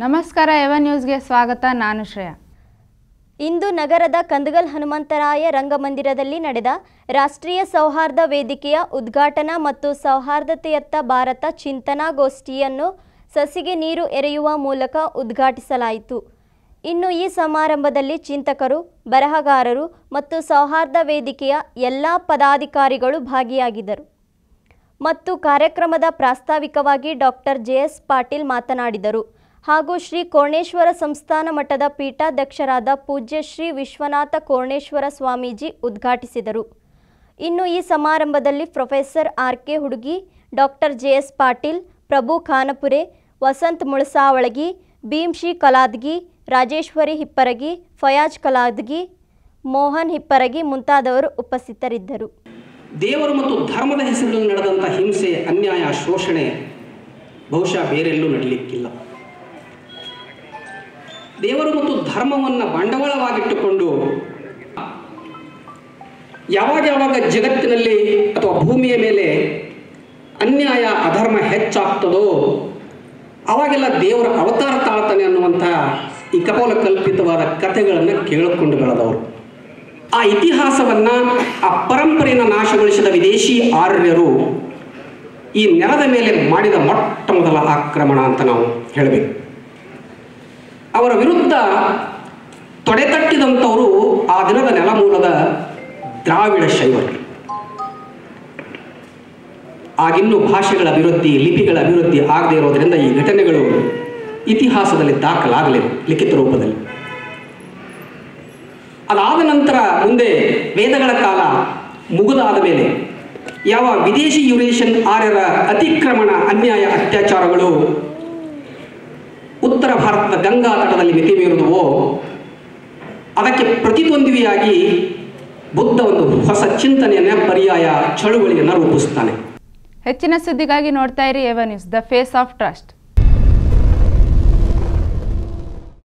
ನಮಸ್ಕಾರ ಎವ ನ್ಯೂಸ್ಗೆ ಸ್ವಾಗತ ನಾನು ಶ್ರೇಯಾ ಇಂದು ನಗರದ ಕಂದಗಲ್ ಹನುಮಂತರಾಯ ರಂಗಮಂದಿರದಲ್ಲಿ ನಡೆದ ರಾಷ್ಟ್ರೀಯ ಸೌಹಾರ್ದ ವೇದಿಕೆಯ ಉದ್ಘಾಟನಾ ಮತ್ತು ಸೌಹಾರ್ದತೆಯತ್ತ ಭಾರತ ಚಿಂತನಾಗೋಷ್ಠಿಯನ್ನು ಸಸಿಗೆ ನೀರು ಎರೆಯುವ ಮೂಲಕ ಉದ್ಘಾಟಿಸಲಾಯಿತು ಇನ್ನು ಈ ಸಮಾರಂಭದಲ್ಲಿ ಚಿಂತಕರು ಬರಹಗಾರರು ಮತ್ತು ಸೌಹಾರ್ದ ವೇದಿಕೆಯ ಎಲ್ಲ ಪದಾಧಿಕಾರಿಗಳು ಭಾಗಿಯಾಗಿದ್ದರು ಮತ್ತು ಕಾರ್ಯಕ್ರಮದ ಪ್ರಾಸ್ತಾವಿಕವಾಗಿ ಡಾಕ್ಟರ್ ಜೆ ಎಸ್ ಪಾಟೀಲ್ ಮಾತನಾಡಿದರು ಹಾಗೂ ಶ್ರೀ ಕೋಣೇಶ್ವರ ಸಂಸ್ಥಾನ ಮಠದ ಪೀಠಾಧ್ಯಕ್ಷರಾದ ಪೂಜ್ಯ ಶ್ರೀ ವಿಶ್ವನಾಥ ಕೋಣೇಶ್ವರ ಸ್ವಾಮೀಜಿ ಉದ್ಘಾಟಿಸಿದರು ಇನ್ನು ಈ ಸಮಾರಂಭದಲ್ಲಿ professor R K Hudugi doctor J S Patil Prabhu Khanapure Vasant Mulasavalagi Bhimshi Kaladgi Rajeshwari Hippargi Fayaz Kaladgi Mohan Hippargi ಮುಂತಾದವರು ಉಪಸ್ಥಿತರಿದ್ದರು ದೇವರು ಮತ್ತು ಧರ್ಮದ ಹೆಸರಿನಲ್ಲಿ ನಡೆದಂಥ ಹಿಂಸೆ ಅನ್ಯಾಯ ಶೋಷಣೆ ಬಹುಶಃ ಬೇರೆಲ್ಲೂ ನಡೀಲಿಕ್ಕಿಲ್ಲ ದೇವರು ಮತ್ತು ಧರ್ಮವನ್ನು ಬಂಡವಾಳವಾಗಿಟ್ಟುಕೊಂಡು ಯಾವಾಗ ಯಾವಾಗ ಜಗತ್ತಿನಲ್ಲಿ ಅಥವಾ ಭೂಮಿಯ ಮೇಲೆ ಅನ್ಯಾಯ ಅಧರ್ಮ ಹೆಚ್ಚಾಗ್ತದೋ ಅವಾಗೆಲ್ಲ ದೇವರ ಅವತಾರ ತಾಳ್ತಾನೆ ಅನ್ನುವಂಥ ಈ ಕಪೋಲ ಕಲ್ಪಿತವಾದ ಕಥೆಗಳನ್ನು ಕೇಳಿಕೊಂಡು ಬೆಳೆದವರು ಆ ಇತಿಹಾಸವನ್ನ ಆ ಪರಂಪರೆಯನ್ನು ನಾಶಗೊಳಿಸಿದ ವಿದೇಶಿ ಆರ್ಯರು ಈ ನೆಲದ ಮೇಲೆ ಮಾಡಿದ ಮೊಟ್ಟ ಮೊದಲ ಆಕ್ರಮಣ ಅಂತ ನಾವು ಹೇಳಬೇಕು ಅವರ ವಿರುದ್ಧ ತೊಡೆತಟ್ಟಿದಂಥವರು ಆ ದಿನದ ನೆಲಮೂಲದ ದ್ರಾವಿಡ ಶೈವರು ಆಗಿನ್ನೂ ಭಾಷೆಗಳ ಅಭಿವೃದ್ಧಿ ಲಿಪಿಗಳ ಅಭಿವೃದ್ಧಿ ಆಗದೇ ಇರೋದರಿಂದ ಈ ಘಟನೆಗಳು ಇತಿಹಾಸದಲ್ಲಿ ದಾಖಲಾಗಲಿವೆ ಲಿಖಿತ ರೂಪದಲ್ಲಿ ಅದಾದ ನಂತರ ಮುಂದೆ ವೇದಗಳ ಕಾಲ ಮುಗಿದಾದ ಮೇಲೆ ಯಾವ ವಿದೇಶಿ ಯುರೇಷನ್ ಆರ್ಯರ ಅತಿಕ್ರಮಣ ಅನ್ಯಾಯ ಅತ್ಯಾಚಾರಗಳು ಉತ್ತರ ಭಾರತದ ಗಂಗಾ ತಟದಲ್ಲಿ ಮಿತಿ ಮೀರಿದುವೋ ಅದಕ್ಕೆ ಪ್ರತಿದ್ವಂದ್ವಿಯಾಗಿ ಬುದ್ಧ ಒಂದು ಹೊಸ ಚಿಂತನೆಯನ್ನ ಪರ್ಯಾಯ ಚಳುವಳಿಯನ್ನು ರೂಪಿಸ್ತಾನೆ ಹೆಚ್ಚಿನ ಸುದ್ದಿಗಾಗಿ ನೋಡ್ತಾ ಇರಿ Eva news the face of trust